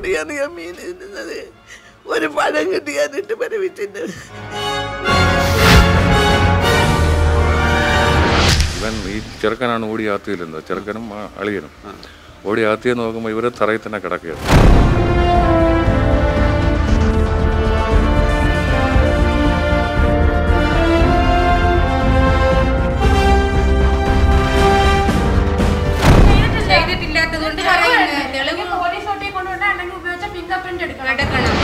കൂടിയാണ് ഞാൻ മീൻ തിന്നുന്നത് ഒരു പഴം കിട്ടിയാനിട്ട് പരവിച്ചിട്ട് ഇവൻ ഈ ചെറുക്കനാണ് ഓടി ആത്തിയില്ലെന്നത് ചെറുക്കനും ആ അളിയനും ഓടി ആത്തിയെ നോക്കുമ്പോൾ ഇവരെ തറയിൽ തന്നെ കിടക്കുകയാണ് ചെയ്തിട്ടില്ലാത്തതുകൊണ്ട് പറയുന്നു തെളിവ് പോലീസ് ഒട്ടി കൊണ്ടുപോയിട്ട് ഉപയോഗിച്ച ഫിംഗർ പ്രിന്റ് എടുക്കണം എടുക്കണം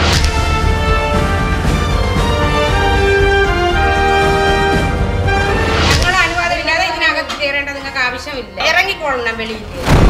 ഞങ്ങളുടെ അനുവാദമില്ലാതെ ഇതിനകത്ത് കയറേണ്ട നിങ്ങൾക്ക് ആവശ്യമില്ല ഇറങ്ങിക്കൊള്ളണം വെളിയിൽ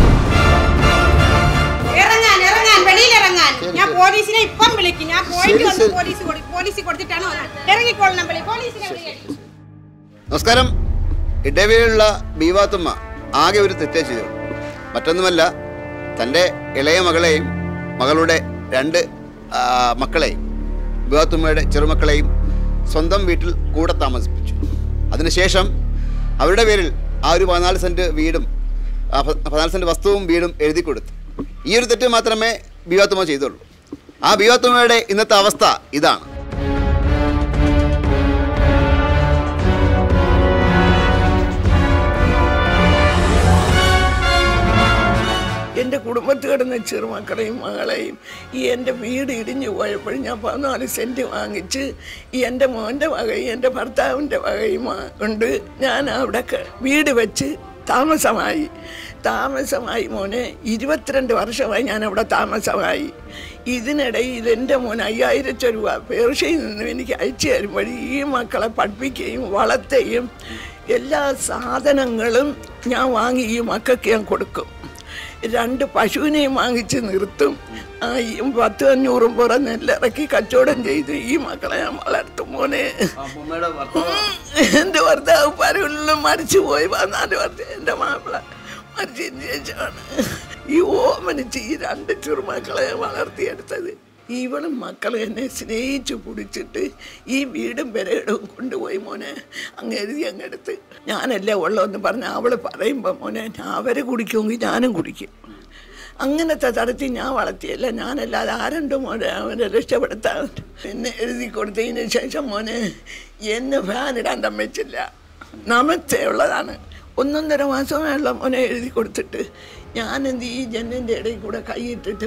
ഇറങ്ങാൻ ഇറങ്ങാൻ വെളിയിൽ ഇറങ്ങാൻ ഞാൻ പോലീസിനെ ഇപ്പം വിളിക്കും ഞാൻ പോയിട്ട് വന്ന് പോലീസ് കൊടു- പോലീസിൽ കൊടുത്തിട്ടാണ് വന്നത്. ഇറങ്ങിക്കൊള്ളണം വെളി പോലീസിനെ വിളിക്കും നമസ്കാരം ഇടവേളയുള്ള ബീവാത്തുമ്മ ആകെ ഒരു തെറ്റേ ചെയ്തു മറ്റൊന്നുമല്ല തൻ്റെ ഇളയ മകളെയും മകളുടെ രണ്ട് ആ, മക്കളെയും ബീവാത്തുമ്മയുടെ ചെറുമക്കളെയും സ്വന്തം വീട്ടിൽ കൂടെ താമസിപ്പിച്ചു അതിനുശേഷം അവരുടെ പേരിൽ ആ ഒരു പതിനാല് സെൻറ്റ് വീടും ആ പ- പതിനാല് സെൻറ്റ് വസ്തുവും വീടും എഴുതി കൊടുത്തു ഈ ഒരു തെറ്റ് മാത്രമേ ബീവാത്തുമ്മ ചെയ്തുള്ളൂ ആ ബീവാത്തുമ്മയുടെ ഇന്നത്തെ അവസ്ഥ ഇതാണ് എൻ്റെ കുടുംബത്തിൽ കിടന്ന ചെറുമക്കളെയും മകളെയും ഈ എൻ്റെ വീട് ഇടിഞ്ഞു പോയപ്പോഴും ഞാൻ പതിനാല് സെൻറ്റ് വാങ്ങിച്ച് ഈ എൻ്റെ മോൻ്റെ വകയും എൻ്റെ ഭർത്താവിൻ്റെ വകയും ആ- കൊണ്ട് ഞാൻ അവിടെ ക- വീട് വെച്ച് താമസമായി താമസമായി മോനെ ഇരുപത്തിരണ്ട് വർഷമായി ഞാൻ അവിടെ താമസമായി ഇതിനിടയിൽ എൻ്റെ മോൻ അയ്യായിരത്തി രൂപ പേർഷ്യയിൽ നിന്നും എനിക്ക് അയച്ചു തരുമ്പോൾ ഈ മക്കളെ പഠിപ്പിക്കുകയും വളർത്തുകയും എല്ലാ സാധനങ്ങളും ഞാൻ വാങ്ങി ഈ മക്കൾക്ക് ഞാൻ കൊടുക്കും രണ്ട് പശുവിനെയും വാങ്ങിച്ച് നിർത്തും ആ ഈ പത്ത് അഞ്ഞൂറും പുറ നെല്ലിറക്കി കച്ചവടം ചെയ്ത് ഈ മക്കളെ ഞാൻ വളർത്തും മോനെ എൻ്റെ ഭർത്താവ് പരവിലും മരിച്ചു പോയി പതിനാല് വർഷം എൻ്റെ മാപ്പിള മരിച്ചതിന് ശേഷമാണ് ഈ ഓമനിച്ച് ഈ രണ്ട് ചെറുമക്കളെ ഞാൻ വളർത്തിയെടുത്തത് ഇവളും മക്കൾ എന്നെ സ്നേഹിച്ചു പിടിച്ചിട്ട് ഈ വീടും പെരയിടവും കൊണ്ടുപോയി മോനെ അങ്ങ് എഴുതി അങ്ങെടുത്ത് ഞാനല്ലേ ഉള്ളതെന്ന് പറഞ്ഞ് അവൾ പറയുമ്പോൾ മോനെ ഞാൻ അവരെ കുടിക്കുമെങ്കിൽ ഞാനും കുടിക്കും അങ്ങനത്തെ തരത്തിൽ ഞാൻ വളർത്തിയല്ല ഞാനല്ലാതെ ആരുണ്ട് മോനെ അവനെ രക്ഷപ്പെടുത്താൻ എന്നെ എഴുതി കൊടുത്തതിന് ശേഷം മോനെ എന്നെ ഫാനിടാൻ തമ്മിച്ചില്ല നമസ്തേ ഉള്ളതാണ് ഒന്നൊന്നര മാസമായുള്ള മോനെ എഴുതി കൊടുത്തിട്ട് ഞാൻ എന്ത് ഈ ജനലിൻ്റെ ഇടയിൽ കൂടെ കൈയിട്ടിട്ട്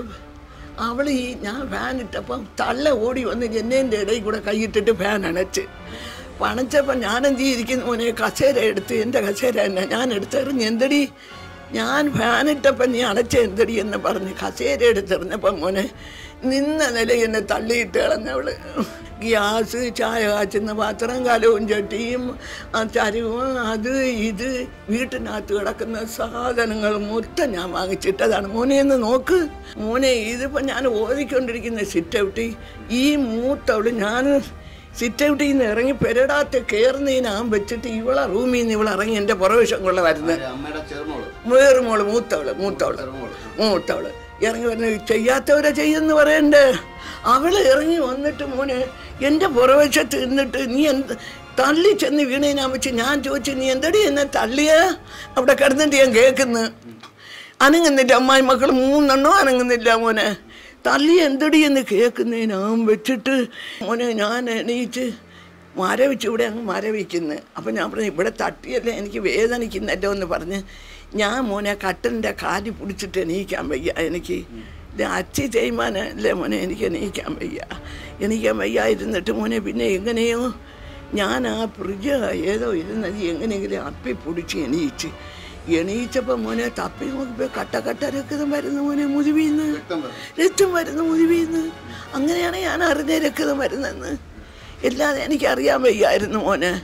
അവൾ ഈ ഞാൻ ഫാൻ ഇട്ടപ്പം തള്ള ഓടി വന്ന് ജനലിൻ്റെ ഇടയിൽ കൂടെ കൈയിട്ടിട്ട് ഫാൻ അണച്ച് പണച്ചപ്പം ഞാൻ എന്ത് ചെയ്തിരിക്കുന്നു മോനെ കസേര എടുത്ത് എൻ്റെ കസേര തന്നെ ഞാൻ എടുത്തെറിഞ്ഞ് എന്തടി ഞാൻ ഫാനിട്ടപ്പം നീ അടച്ച എന്തടി എന്ന് പറഞ്ഞ് കസേര എടുത്തെറിഞ്ഞപ്പം മോനെ നിന്ന നില എന്നെ തള്ളിയിട്ട് കളഞ്ഞവള് ഗ്യാസ് ചായ കാച്ചുന്ന പാത്രം കലവും ചട്ടിയും ആ ചരിവും അത് ഇത് വീട്ടിനകത്ത് കിടക്കുന്ന സാധനങ്ങൾ മൊത്തം ഞാൻ വാങ്ങിച്ചിട്ടതാണ് മോനെ എന്ന് നോക്ക് മോനെ ഇതിപ്പോൾ ഞാൻ ഓതിക്കൊണ്ടിരിക്കുന്ന സിറ്റ് ഔട്ടി ഈ മൂത്തവള് ഞാൻ സിറ്റ് ഔട്ടിൽ നിന്ന് ഇറങ്ങി പെരടാത്ത കയറുന്നതിനാൻ വെച്ചിട്ട് ഇവളെ റൂമിൽ നിന്ന് ഇവളെ ഇറങ്ങി എൻ്റെ പുറവശം കൊള്ള വരുന്നത് അമ്മയുടെ ചെറുമോള് വേറെ മോള് മൂത്തവള് മൂത്തവള് മൂത്തവള് ഇറങ്ങി വരുന്ന ചെയ്യാത്തവരെ ചെയ്യുന്നു പറയണ്ടേ അവള് ഇറങ്ങി വന്നിട്ട് മോനെ എൻ്റെ പുറവശത്ത് നിന്നിട്ട് നീ എന്ത് തള്ളി ചെന്ന് വീണേനാ വെച്ച് ഞാൻ ചോദിച്ചു നീ എന്തടി എന്നെ തള്ളിയ അവിടെ കിടന്നിട്ട് ഞാൻ കേൾക്കുന്നു അനങ്ങുന്നില്ല അമ്മായി മക്കൾ മൂന്നെണ്ണോ അനങ്ങുന്നില്ല മോനെ തള്ളി എന്തടി എന്ന് കേൾക്കുന്നതിനാം വെച്ചിട്ട് മോനെ ഞാൻ എണീച്ച് മരവിച്ച് ഇവിടെ അങ്ങ് മരവിക്കുന്നു അപ്പം ഞാൻ പറഞ്ഞു ഇവിടെ തട്ടിയല്ലേ എനിക്ക് വേദനിക്കുന്നല്ലോ എന്ന് പറഞ്ഞ് ഞാൻ മോനെ കട്ടലിൻ്റെ കാലി പിടിച്ചിട്ട് എണീക്കാൻ വയ്യ എനിക്ക് ഇത് അച്ചി തേയ്മാനല്ലേ മോനെ എനിക്ക് എണീക്കാൻ വയ്യ എണീക്കാൻ വയ്യായിരുന്നിട്ട് മോനെ പിന്നെ എങ്ങനെയോ ഞാൻ ആ ഫ്രിഡ്ജ് ഏതോ ഇരുന്നത് എങ്ങനെയെങ്കിലും അപ്പി പിടിച്ച് എണീച്ച് എണീച്ചപ്പോൾ മോനെ തപ്പി നോക്കിയപ്പോൾ കട്ട കട്ട രക്തം വരുന്നു മോനെ മുതുവിന്ന് രക്തം വരുന്നു മുതുവിന്ന് അങ്ങനെയാണ് ഞാൻ അറിഞ്ഞ രക്തം വരുന്നെന്ന് ഇല്ലാതെ എനിക്കറിയാൻ വയ്യായിരുന്നു മോനെ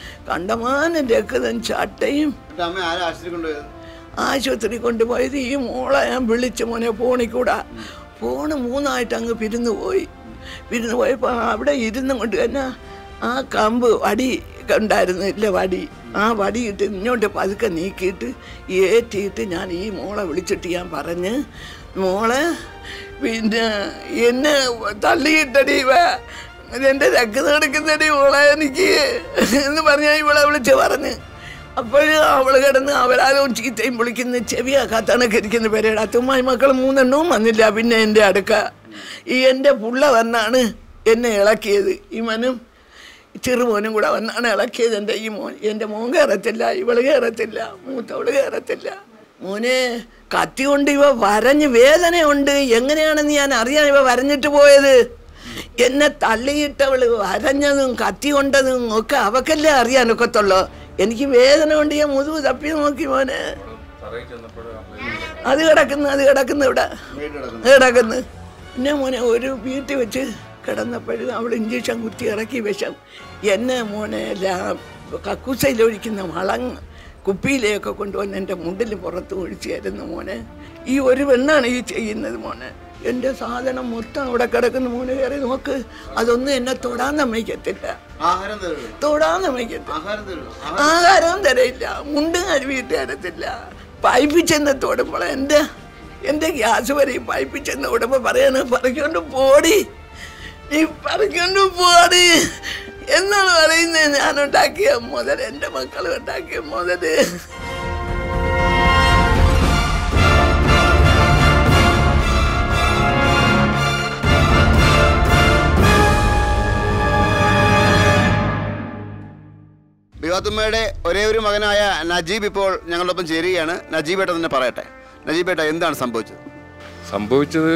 കണ്ടമാനം രക്തം ചട്ടയും അമ്മ ആരാ ആശുപത്രി കൊണ്ടുപോയത് ആശുപത്രി കൊണ്ടുപോയത് ഈ മോളെ ഞാൻ വിളിച്ച് മോനെ ഫോണിൽ കൂടെ ഫോണ് മൂന്നായിട്ട് അങ്ങ് പിരിന്നു പോയി പിരിന്നു പോയപ്പോൾ അവിടെ ഇരുന്നും കൊണ്ട് തന്നെ ആ കമ്പ് വടി ഉണ്ടായിരുന്നു ഇല്ല വടി ആ വടിയിട്ട് ഇങ്ങോട്ട് പതുക്കെ നീക്കിയിട്ട് ഏറ്റിയിട്ട് ഞാൻ ഈ മോളെ വിളിച്ചിട്ട് ഞാൻ പറഞ്ഞ് മോളെ പിന്നെ എന്നെ തള്ളിയിട്ടടി വേ എൻ്റെ രക്തം എടുക്കുന്നടി മോളെ എനിക്ക് എന്ന് പറഞ്ഞാൽ ഇവളെ വിളിച്ച് പറഞ്ഞ് അപ്പോഴും അവള് കിടന്ന് അവരാരും ചീത്തയും വിളിക്കുന്ന ചെവിയാക്കാത്തണക്ക് ഇരിക്കുന്ന പേരുടെ അത്തുമ്മായി മക്കൾ മൂന്നെണ്ണവും വന്നില്ല പിന്നെ എൻ്റെ അടുക്ക ഈ എൻ്റെ പുള്ള വന്നാണ് എന്നെ ഇളക്കിയത് ഈ മനും ചെറുമോനും കൂടെ വന്നാണ് ഇളക്കിയത് എൻ്റെ ഈ മോൻ എൻ്റെ മോൻ കയറത്തില്ല ഇവള് കയറത്തില്ല മൂത്തവള് കയറത്തില്ല മോനെ കത്തി കൊണ്ട് ഇവ വരഞ്ഞ് വേദനയുണ്ട് എങ്ങനെയാണെന്ന് ഞാൻ അറിയാൻ ഇവ വരഞ്ഞിട്ട് പോയത് എന്നെ തള്ളിയിട്ടവള് വരഞ്ഞതും കത്തി കൊണ്ടതും ഒക്കെ അവക്കല്ലേ അറിയാനൊക്കത്തുള്ളൂ എനിക്ക് വേദന കൊണ്ട് ഞാൻ മുതുവ് തപ്പി നോക്കി മോനെ അത് കിടക്കുന്നു അത് കിടക്കുന്നു ഇവിടെ കിടക്കുന്നു പിന്നെ മോനെ ഒരു വീട്ടിൽ വെച്ച് കിടന്നപ്പോഴും അവൾ ഇഞ്ചക്ഷൻ കുത്തി ഇറക്കി വിഷം എന്നെ മോനെ ലാ കക്കൂസയിലൊഴിക്കുന്ന വളങ് കുപ്പിയിലേക്ക് കൊണ്ടുവന്ന് എൻ്റെ മുണ്ടിൽ പുറത്ത് ഒഴിച്ചായിരുന്നു മോനെ ഈ ഒരു പെണ്ണാണ് ഈ ചെയ്യുന്നത് മോനെ എൻ്റെ സാധനം മൊത്തം അവിടെ കിടക്കുന്ന മോനെ കയറി നോക്ക് അതൊന്നും എന്നെ തൊടാൻ സമ്മതിക്കത്തില്ല ആഹാരം തരുള്ളൂ തൊടാൻ സമ്മതിക്കത്തില്ല ആഹാരം തരുള്ളൂ ആഹാരവും തരയില്ല മുണ്ടും കരുവിയിട്ട് തരത്തില്ല പൈപ്പിൽ ചെന്ന് തൊടുമ്പോൾ എൻ്റെ എൻ്റെ ഗ്യാസ് വരെ ഈ പൈപ്പിൽ ചെന്ന് തൊടുമ്പോൾ പറയാണ് പറിക്കൊണ്ട് പോടി നീ പറിക്കൊണ്ട് പോടി എന്നാണ് പറയുന്നത് ഞാൻ ഉണ്ടാക്കിയ മുതൽ എൻ്റെ മക്കൾ ഉണ്ടാക്കിയ മുതല് ബിവാത്തുമ്മയുടെ ഒരേ ഒരു മകനായ നജീബ് ഇപ്പോൾ ഞങ്ങളോടൊപ്പം ചേരുകയാണ് നജീബേട്ട തന്നെ പറയട്ടെ നജീബേട്ട എന്താണ് സംഭവിച്ചത് സംഭവിച്ചത്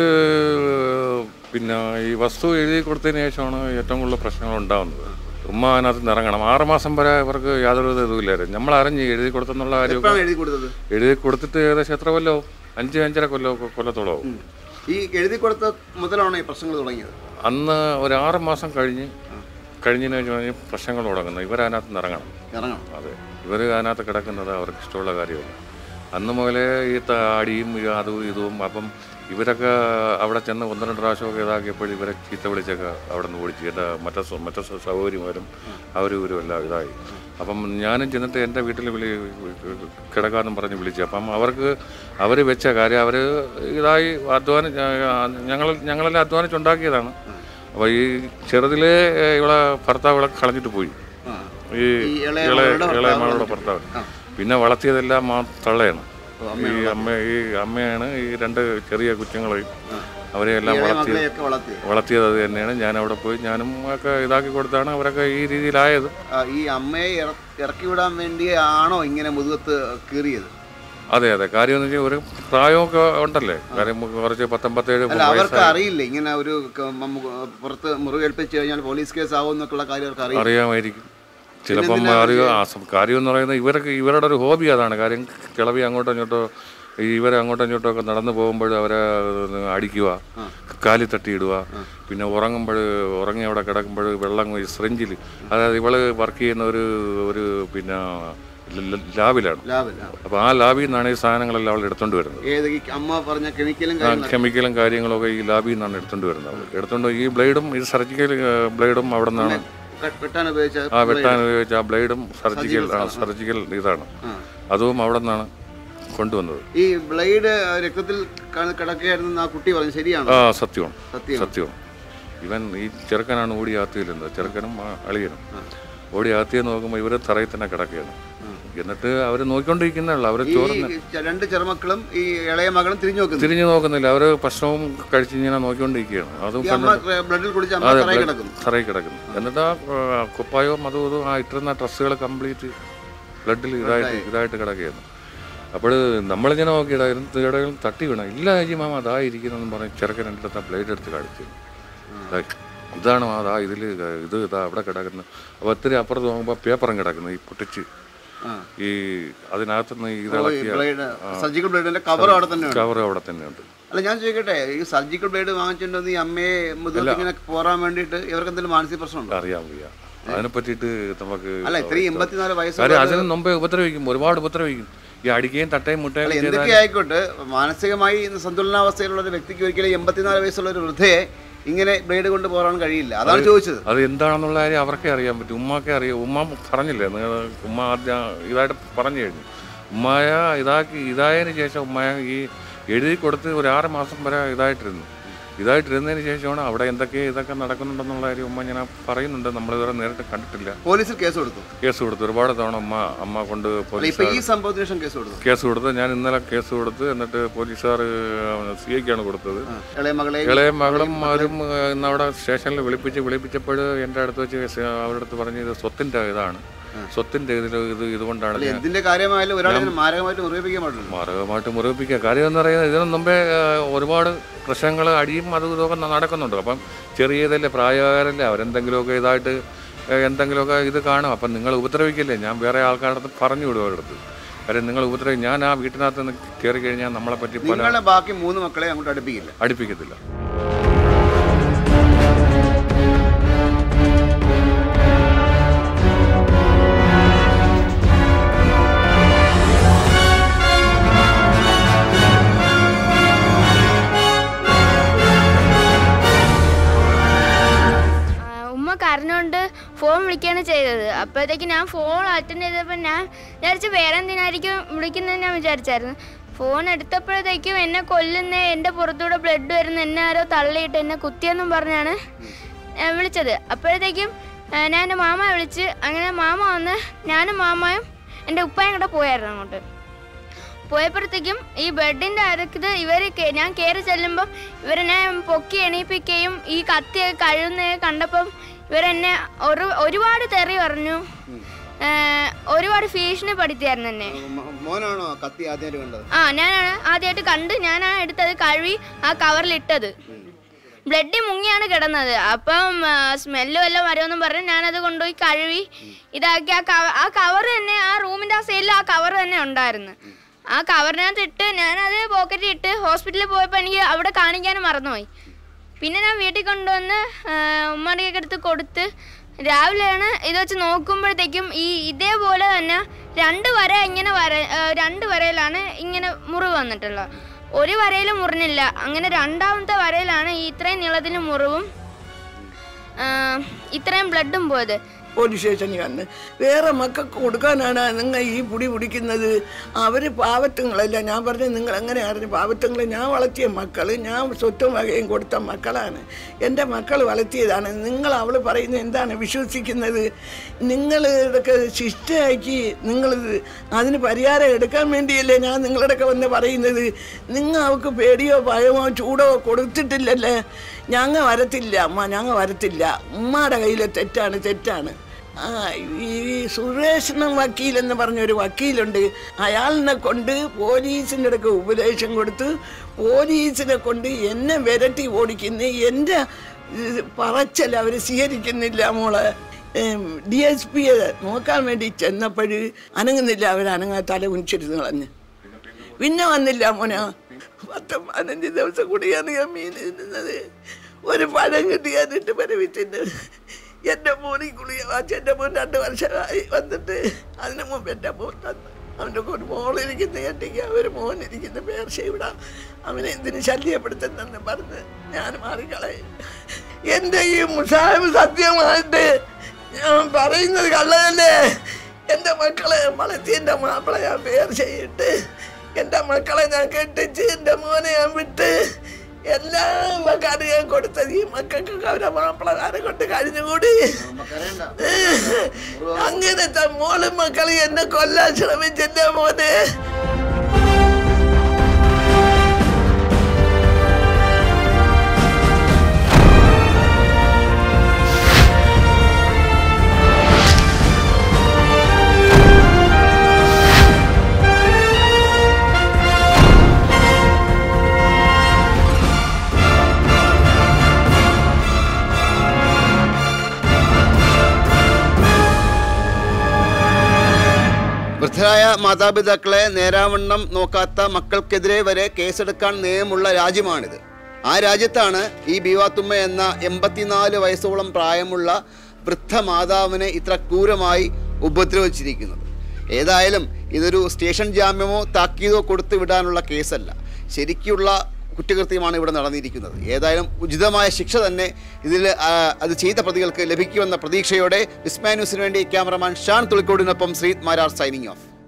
പിന്നെ ഈ വസ്തു എഴുതി കൊടുത്തതിന് ശേഷമാണ് ഏറ്റവും കൂടുതൽ പ്രശ്നങ്ങൾ ഉണ്ടാകുന്നത് ഉമ്മ അതിനകത്ത് നിന്ന് ഇറങ്ങണം ആറ് മാസം വരെ ഇവർക്ക് യാതൊരു ഇതുമില്ലായിരുന്നു നമ്മൾ അറിഞ്ഞ് എഴുതി കൊടുത്തെന്നുള്ള കാര്യം എപ്പോഴാണ് എഴുതി കൊടുത്തത് എഴുതി കൊടുത്തിട്ട് ഏകദേശം എത്ര കൊല്ലോ അഞ്ച് അഞ്ചര കൊല്ലോ കൊല്ലത്തോളവും ഈ എഴുതി കൊടുത്ത മുതലാണ് ഈ പ്രശ്നങ്ങൾ തുടങ്ങിയത് അന്ന് ഒരു ആറ് മാസം കഴിഞ്ഞ് കഴിഞ്ഞതിന് ശേഷം പ്രശ്നങ്ങൾ തുടങ്ങുന്നത് ഇവരതിനകത്ത് നിന്ന് ഇറങ്ങണം ഇറങ്ങണം അതെ ഇവർ അതിനകത്ത് കിടക്കുന്നത് അവർക്ക് ഇഷ്ടമുള്ള കാര്യമല്ല അന്ന് മുതലേ ഈ ത- അടിയും ഈ അതും ഇതും അപ്പം ഇവരൊക്കെ അവിടെ ചെന്ന് ഒന്ന് രണ്ട് പ്രാവശ്യമൊക്കെ ഇതാക്കിയപ്പോൾ ഇവരെ ചീത്ത വിളിച്ചൊക്കെ അവിടെ നിന്ന് ഓടിച്ച് എൻ്റെ മറ്റേ സ- മറ്റേ സ- സഹോദരിമാരും അവരും ഇവരും എല്ലാം ഇതായി അപ്പം ഞാനും ചെന്നിട്ട് എൻ്റെ വീട്ടിൽ വിളി കിടക്കാമെന്നും പറഞ്ഞ് വിളിച്ചു അപ്പം അവർക്ക് അവർ വെച്ച കാര്യം അവർ ഇതായി അധ്വാനം ഞങ്ങൾ ഞങ്ങളെല്ലാം അധ്വാനിച്ചുണ്ടാക്കിയതാണ് അപ്പോൾ ഈ ചെറുതിലേ ഇവളെ ഭർത്താവ് ഇവളെ കളഞ്ഞിട്ട് പോയി ഈ ഈ ഇളയ ഇളയ മകളുടെ ഇളയ ഭർത്താവ് മകളുടെ ഭർത്താവ് പിന്നെ വളർത്തിയതെല്ലാം ആ തള്ളയാണ് ഈ അമ്മ ഈ അമ്മയാണ് ഈ രണ്ട് ചെറിയ കുഞ്ഞുങ്ങളെയും അവരെ എല്ലാം ഇളയ വളർത്തിയത് മകളെയൊക്കെ വളർത്തിയത് വളർത്തിയത് അത് തന്നെയാണ് ഞാൻ അവിടെ പോയി ഞാനും ഒക്കെ ഇതാക്കി കൊടുത്താണ് അവരൊക്കെ ഈ രീതിയിലായത് ആ, ഈ അമ്മയെ ഇറ- ഇറക്കി വിടാൻ വേണ്ടി ആണോ ഇങ്ങനെ മുതുകത്ത് കീറിയത് അതെ അതെ കാര്യം എന്ന് വെച്ചാൽ ഒരു പ്രായമൊക്കെ ഉണ്ടല്ലേ കാര്യം കുറച്ച് പത്തൊമ്പത്തേഴ് അല്ല അവർക്ക് വയസ്സായി അറിയില്ല ഇങ്ങനെ ഒരു ക- മമ്മ- പുറത്ത് മുറിവേൽപ്പിച്ച് കഴിഞ്ഞാൽ പോലീസ് കേസ് ആവും എന്നൊക്കെയുള്ള കാര്യം അവർക്ക് അറിയില്ല അറിയാമായിരിക്കും ചിലപ്പം അറിയുക ആ സം- കാര്യം എന്ന് പറയുന്നത് ഇവരൊക്കെ ഇവരുടെ ഒരു ഹോബി അതാണ് കാര്യം കിളവി അങ്ങോട്ടോ ഇങ്ങോട്ടോ ഈ ഇവരെ അങ്ങോട്ടോ ഇങ്ങോട്ടോ ഒക്കെ നടന്നു പോകുമ്പോൾ അവരെ ഒന്ന് അടിക്കുക കാലി തട്ടിയിടുക പിന്നെ ഉറങ്ങുമ്പോൾ ഉറങ്ങി അവിടെ കിടക്കുമ്പോൾ വെള്ളം ഈ സിറിഞ്ചിൽ അതായത് ഇവള് വർക്ക് ചെയ്യുന്ന ഒരു ഒരു പിന്നെ ല- ല- ലാബിലാണ് ലാഭല്ല അപ്പോൾ ആ ലാബിൽ നിന്നാണ് ഈ സാധനങ്ങളെല്ലാം അവൾ എടുത്തോണ്ട് വരുന്നത് ഏത് ഈ അമ്മ പറഞ്ഞ കെമിക്കലും ആ കാര്യങ്ങളും കെമിക്കലും കാര്യങ്ങളൊക്കെ ഈ ലാബിൽ നിന്നാണ് എടുത്തോണ്ട് വരുന്നത് എടുത്തോണ്ട് ഈ ബ്ലേഡും ഈ സർജിക്കൽ ബ്ലേഡും അവിടെ നിന്നാണ് ക- വെട്ടാൻ ഉപയോഗിച്ച ആ വെട്ടാൻ ഉപയോഗിച്ച ആ ബ്ലേഡും സർജിക്കൽ ആ സർജിക്കൽ ഇതാണ് അതും അവിടെ നിന്നാണ് കൊണ്ടുവന്നത് ഈ ബ്ലേഡ് രക്തത്തിൽ ക- കിടക്കുകയായിരുന്നു ആ കുട്ടി പറഞ്ഞു ശരിയാണോ ആ സത്യമാണ് സത്യം സത്യമാണ് ഇവൻ ഈ ചെറുക്കനാണ് ഓടി ആത്തിയിലുന്നത് ചെറുക്കനും ആ അളിയനും ഓടി ആത്തിയെ നോക്കുമ്പോൾ ഇവര് തറയിൽ തന്നെ കിടക്കുകയാണ് എന്നിട്ട് അവർ നോക്കിക്കൊണ്ടിരിക്കുന്നേ അവർ ഈ ചോർന്ന് ച- രണ്ട് ചെറുമക്കളും ഈ ഇളയ മകളും തിരിഞ്ഞു നോക്കുന്നു തിരിഞ്ഞു നോക്കുന്നില്ല അവർ ഭക്ഷണവും കഴിച്ച് ഇങ്ങനെ നോക്കിക്കൊണ്ടിരിക്കുകയാണ് അതും ഈ അമ്മ ബ്ലഡിൽ കുടിച്ച് അമ്മ അതെ തറയിൽ കിടക്കുന്നു തറയിൽ കിടക്കുന്നു എന്നിട്ട് ആ ആ, കുപ്പായവും അതും ഇതും ആ ഇട്ടിരുന്ന ഡ്രസ്സുകൾ കംപ്ലീറ്റ് ബ്ലഡിൽ ഇതായിട്ട് ഇതായിട്ട് കിടക്കുകയാണ് അപ്പോൾ നമ്മളിങ്ങനെ നോക്കിയിടായിരുന്നു തീടകളും തട്ടി വീണ ഇല്ല അജി മാമ അതാ ഇരിക്കുന്നതെന്ന് പറഞ്ഞ് ചെറുക്കൻ എൻ്റെ അടുത്ത് ആ ബ്ലേഡ് എടുത്ത് കാണിച്ചു ദാ, ഇതാണ് മാ, അതാ ഇതിൽ ഇത് ഇതാ അവിടെ കിടക്കുന്നത് അപ്പോൾ ഒത്തിരി അപ്പുറത്ത് നോക്കുമ്പോൾ പേപ്പറും കിടക്കുന്നു ഈ പൊട്ടിച്ച് ആ. ഈ അതിനകത്തുനിന്ന് ഇതിളക്കിയ ബ്ലേഡ് സർജിക്കൽ ബ്ലേഡിന്റെ കവർ അവിടെ തന്നെ ഉണ്ട് കവർ അവിടെ തന്നെയുണ്ട് അല്ല ഞാൻ ചോദിക്കട്ടെ ഈ സർജിക്കൽ ബ്ലേഡ് വാങ്ങിച്ചിട്ടുണ്ടെന്ന് ഈ അമ്മയെ മുതൽ ഇങ്ങനെ പോറാൻ വേണ്ടിയിട്ട് ഇവർക്ക് എന്തെങ്കിലും മാനസിക പ്രശ്നമുണ്ടോ അറിയാൻ വയ്യ അതിനെ പറ്റിയിട്ട് നമുക്ക് അല്ല ഇത്രയും എൺപത്തിനാല് വയസ്സുള്ള കാര്യം അതിന് മുമ്പേ ഉപദ്രവിക്കും ഒരുപാട് ഉപദ്രവിക്കും ഈ അടിക്കുകയും തട്ടയും മുട്ടയും അല്ല ചെയ്താൽ എന്തൊക്കെ ആയിക്കോട്ടെ മാനസികമായി സന്തുലനാവസ്ഥയിലുള്ള ഒരു വ്യക്തിക്ക് ഒരിക്കലും എൺപത്തിനാല് വയസ്സുള്ള ഒരു വൃദ്ധയെ ഇങ്ങനെ ബ്ലേഡ് കൊണ്ട് പോറാൻ കഴിയില്ല അതാണ് ചോദിച്ചത് അത് എന്താണെന്നുള്ള കാര്യം അവർക്കേ അറിയാൻ പറ്റും ഉമ്മാക്കെ അറിയാം ഉമ്മ പറഞ്ഞില്ലേ നിങ്ങൾ ഉമ്മ ആദ്യം ഇതായിട്ട് പറഞ്ഞു കഴിഞ്ഞു ഉമ്മായ ഇതാക്കി ഇതായതിനു ശേഷം ഉമ്മയ ഈ എഴുതി കൊടുത്ത് ഒരു ആറ് മാസം വരെ ഇതായിട്ടിരുന്നു ഇതായിട്ടിരുന്നതിന് ശേഷമാണ് അവിടെ എന്തൊക്കെ ഇതൊക്കെ നടക്കുന്നുണ്ടെന്നുള്ള കാര്യം ഉമ്മ ഇങ്ങനെ പറയുന്നുണ്ട് നമ്മളിതുവരെ നേരിട്ട് കണ്ടിട്ടില്ല പോലീസിൽ കേസ് കൊടുത്തു കേസ് കൊടുത്തു ഒരുപാട് തവണ അമ്മ അമ്മ കൊണ്ട് അല്ല പോലീസ് ഇപ്പൊ ഈ സംഭവത്തിന് ശേഷം കേസ് കൊടുത്തു കേസ് കൊടുത്ത് ഞാൻ ഇന്നലെ കേസ് കൊടുത്ത് എന്നിട്ട് പോലീസുകാർ സി ഐക്കാണ് കൊടുത്തത് ഇളയ മകളെ ഇളയ മകളും അവരും ഏഹ്, ഇന്ന് അവിടെ സ്റ്റേഷനിൽ വിളിപ്പിച്ച് വിളിപ്പിച്ചപ്പോൾ എൻ്റെ അടുത്ത് വെച്ച് സ- അവരുടെ അടുത്ത് പറഞ്ഞ് ഇത് സ്വത്തിൻ്റെ ഇതാണ് സ്വത്തിൻ്റെ ഇതിൽ ഇത് ഇതുകൊണ്ടാണ് അല്ല ഞാൻ എന്തിന്റെ കാര്യമായാലും ഒരാളെ ഇങ്ങനെ മാരകമായിട്ട് നിർവഹിക്കാൻ പാടില്ല മാരകമായിട്ട് മുറിപ്പിക്കുക കാര്യം എന്ന് പറയുന്നത് ഇതിനു മുമ്പേ ഏഹ്, ഒരുപാട് പ്രശ്നങ്ങൾ അടിയും അതും ഇതൊക്കെ ന- നടക്കുന്നുണ്ട് അപ്പം ചെറിയതല്ലേ പ്രായകാരല്ലേ അവരെന്തെങ്കിലുമൊക്കെ ഇതായിട്ട് ഏഹ്, എന്തെങ്കിലുമൊക്കെ ഇത് കാണും അപ്പം നിങ്ങൾ ഉപദ്രവിക്കില്ലേ ഞാൻ വേറെ ആൾക്കാരുടെ അടുത്ത് പറഞ്ഞു വിടും അവരുടെ അടുത്ത് കാര്യം നിങ്ങൾ ഉപദ്രവി ഞാൻ ആ വീട്ടിനകത്ത് നിന്ന് കയറി കഴിഞ്ഞാൽ നമ്മളെ പറ്റി പല നിങ്ങളുടെ ബാക്കി മൂന്ന് മക്കളെ അങ്ങോട്ട് അടുപ്പിക്കില്ല അടുപ്പിക്കത്തില്ല ആ, ഉമ്മ കരഞ്ഞോണ്ട് ഫോൺ വിളിക്കുകയാണ് ചെയ്തത് അപ്പോഴത്തേക്ക് ഞാൻ ഫോൺ അറ്റൻഡ് ചെയ്തപ്പോൾ ഞാൻ വിചാരിച്ചു വേറെ എന്തിനായിരിക്കും വിളിക്കുന്നതെന്ന് ഞാൻ വിചാരിച്ചായിരുന്നു ഫോൺ എടുത്തപ്പോഴത്തേക്കും എന്നെ കൊല്ലുന്ന എൻ്റെ പുറത്തൂടെ ബ്ലഡ് വരുന്ന എന്നെ ആരോ തള്ളിയിട്ട് എന്നെ കുത്തിയെന്നും പറഞ്ഞാണ് ഞാൻ വിളിച്ചത് അപ്പോഴത്തേക്കും ആ, ഞാൻ എൻ്റെ മാമയെ വിളിച്ച് അങ്ങനെ മാമ വന്ന് ഞാനും മാമയും എൻ്റെ ഉപ്പായും കൂടെ പോയായിരുന്നു അങ്ങോട്ട് പോയപ്പോഴത്തേക്കും ഈ ബെഡിന്റെ അടുക്കത് ഇവർ ഞാൻ കയറി ചെല്ലുമ്പോൾ ഇവരെന്നെ പൊക്കി എണീപ്പിക്കുകയും ഈ കത്തി കഴുകുന്നത് കണ്ടപ്പം ഇവരെന്നെ ഒരു ഒരുപാട് തെറി പറഞ്ഞു ഏഹ്, ഒരുപാട് ഭീഷണി പഠിത്തിയായിരുന്നു എന്നെ മോ- മോനാണോ കത്തി ആദ്യമായിട്ട് കണ്ടത് ആ ഞാനാണ് ആദ്യമായിട്ട് കണ്ട് ഞാനാണ് എടുത്തത് കഴുകി ആ കവറിലിട്ടത് ബ്ലഡ് മുങ്ങിയാണ് കിടന്നത് അപ്പം സ്മെല്ല് വല്ലതും വരുമെന്നും പറഞ്ഞ് ഞാനത് കൊണ്ടുപോയി കഴുകി ഇതാക്കി ആ കവ ആ കവർ തന്നെ ആ റൂമിൻ്റെ ആ സൈഡിൽ ആ കവർ തന്നെ ഉണ്ടായിരുന്നു ആ കവറിനകത്ത് ഇട്ട് ഞാനത് പോക്കറ്റിൽ ഇട്ട് ഹോസ്പിറ്റലിൽ പോയപ്പോൾ എനിക്ക് അവിടെ കാണിക്കാനും മറന്നുപോയി പിന്നെ ഞാൻ വീട്ടിൽ കൊണ്ടുവന്ന് ഉമ്മാടിയൊക്കെ എടുത്ത് കൊടുത്ത് രാവിലെയാണ് ഇത് വെച്ച് നോക്കുമ്പോഴത്തേക്കും ഈ ഇതേപോലെ തന്നെ രണ്ട് വര ഇങ്ങനെ വര ആ, രണ്ട് വരയിലാണ് ഇങ്ങനെ മുറിവ് വന്നിട്ടുള്ളത് ഒരു വരയിൽ മുറിഞ്ഞില്ല അങ്ങനെ രണ്ടാമത്തെ വരയിലാണ് ഈ ഇത്രയും നീളത്തിൽ മുറിവും ആ, ഇത്രയും ബ്ലഡും പോയത് പോലീസ് സ്റ്റേഷനിൽ വന്ന് വേറെ മക്കൾക്ക് കൊടുക്കാനാണ് നിങ്ങൾ ഈ പുടി പിടിക്കുന്നത് അവർ പാവത്തുങ്ങളല്ല ഞാൻ പറഞ്ഞു നിങ്ങൾ എങ്ങനെ അറിഞ്ഞു പാവത്തുങ്ങൾ ഞാൻ വളർത്തിയ മക്കൾ ഞാൻ സ്വത്തും വകയും കൊടുത്ത മക്കളാണ് എൻ്റെ മക്കൾ വളർത്തിയതാണ് നിങ്ങൾ അവൾ പറയുന്നത് എന്താണ് വിശ്വസിക്കുന്നത് നിങ്ങൾ ഇതൊക്കെ ശിഷ്ടയാക്കി നിങ്ങൾ അതിന് പരിഹാരം എടുക്കാൻ വേണ്ടിയല്ലേ ഞാൻ നിങ്ങളുടെയൊക്കെ വന്ന് പറയുന്നത് നിങ്ങൾ അവൾക്ക് പേടിയോ ഭയമോ ചൂടോ കൊടുത്തിട്ടില്ലല്ലേ ഞങ്ങൾ വരത്തില്ല അമ്മ ഞങ്ങൾ വരത്തില്ല ഉമ്മയുടെ കയ്യിലെ തെറ്റാണ് തെറ്റാണ് ആ ഈ സുരേഷണം വക്കീൽ എന്ന് പറഞ്ഞൊരു വക്കീലുണ്ട് അയാളിനെ കൊണ്ട് പോലീസിൻ്റെ അടുക്ക് ഉപദേശം കൊടുത്ത് പോലീസിനെ കൊണ്ട് എന്നെ വിരട്ടി ഓടിക്കുന്ന എൻ്റെ ഇത് പറച്ചൽ അവർ സ്വീകരിക്കുന്നില്ല മോളെ ഡി എസ് പിയെ നോക്കാൻ വേണ്ടി ചെന്നപ്പോൾ അനങ്ങുന്നില്ല അവർ അനങ്ങാ തല ഉഞ്ചിരുന്ന് കളഞ്ഞ് പിന്നെ വന്നില്ല മോന പത്ത് പതിനഞ്ച് ദിവസം കൂടിയാണ് ഞാൻ മീൻ തിന്നുന്നത് ഒരു പഴം കിട്ടിയാനിട്ട് പരവിച്ചിട്ട് എൻ്റെ മോനി കുളിയ വാച്ച് എൻ്റെ മോൻ രണ്ട് വർഷമായി വന്നിട്ട് അതിന് മുമ്പ് എൻ്റെ മോൻ തന്നു അവൻ്റെ ഒരു മോളിരിക്കുന്ന കെട്ടിക്ക് ഒരു മോനിരിക്കുന്ന പേർശ ഇവിടെ അവനെ എന്തിന് ശല്യപ്പെടുത്തുന്നെന്ന് പറഞ്ഞ് ഞാൻ മാറിക്കളയും എൻ്റെ ഈ മുസാഹിബ് സത്യമായിട്ട് ഞാൻ പറയുന്നത് കള്ളതല്ലേ എൻ്റെ മക്കളെ വളർത്തി എൻ്റെ മാപ്പിളെ ഞാൻ പേർ ചെയ്തിട്ട് എൻ്റെ മക്കളെ ഞാൻ കെട്ടിച്ച് എൻ്റെ മോനെ ഞാൻ വിട്ട് എല്ലാ മക്കാരും ഞാൻ കൊടുത്തത് ഈ മക്കൾക്കൊക്കെ അവരെ മാപ്പിളകാരെ കൊണ്ട് കഴിഞ്ഞുകൂടി അങ്ങനത്തെ മോളും മക്കളും എന്നെ കൊല്ലാൻ ശ്രമിച്ചെന്റെ മോനെ വൃദ്ധരായ മാതാപിതാക്കളെ നേരാവണ്ണം നോക്കാത്ത മക്കൾക്കെതിരെ വരെ കേസെടുക്കാൻ നിയമമുള്ള രാജ്യമാണിത് ആ രാജ്യത്താണ് ഈ ബീവാത്തുമ്മ എന്ന എൺപത്തിനാല് വയസ്സോളം പ്രായമുള്ള വൃദ്ധ മാതാവിനെ ഇത്ര ക്രൂരമായി ഉപദ്രവിച്ചിരിക്കുന്നത് ഏതായാലും ഇതൊരു സ്റ്റേഷൻ ജാമ്യമോ താക്കീതോ കൊടുത്തു വിടാനുള്ള കേസല്ല ശരിക്കുള്ള കുറ്റകൃത്യമാണ് ഇവിടെ നടന്നിരിക്കുന്നത് ഏതായാലും ഉചിതമായ ശിക്ഷ തന്നെ ഇതിൽ ആ, അത് ചെയ്ത പ്രതികൾക്ക് ലഭിക്കുമെന്ന പ്രതീക്ഷയോടെ വിസ്മാ ന്യൂസിന് വേണ്ടി ക്യാമറമാൻ ഷാൻ തുളിക്കോടിനൊപ്പം ശ്രീത് മാരാർ സൈനിങ് ഓഫ്